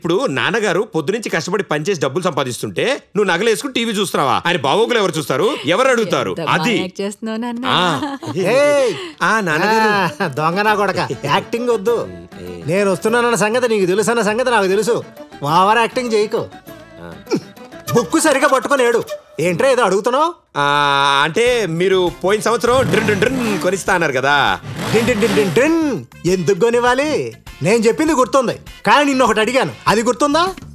ఇప్పుడు నాన్నగారు పొద్దునుంచి కష్టపడి పనిచేసి డబ్బులు సంపాదిస్తుంటే నువ్వు నగలు వేసుకుని టీవీ చూస్తున్నావా ఆయన బాగోగులు ఎవరు చూస్తారు ఎవరు అడుగుతారు ఎంత అది బాగా యాక్ట్ చేస్తున్నావు నాన్న ఆ. ఏయ్! ఆ నాన్నగారు ఆ, దొంగ నా కొడక యాక్టింగ్ వద్దు నేను వస్తున్నానన్న సంగతి నీకు తెలుసు అన్న సంగతి నాకు తెలుసు ఓవర్ యాక్టింగ్ చేయకు బుక్కు సరిగా పట్టుకొని ఏడు ఏంట్రా ఏదో అడుగుతున్నావు ఆ, అంటే మీరు పోయిన సంవత్సరం డ్రిన్ డ్రిన్ డ్రిన్ కొనిస్తా అన్నారు కదా డిన్ డిన్ డిన్ డిన్ డిన్. ఎందుకు కొనివ్వాలి నేను చెప్పింది గుర్తుంది కానీ నిన్ను ఒకటి అడిగాను అది గుర్తుందా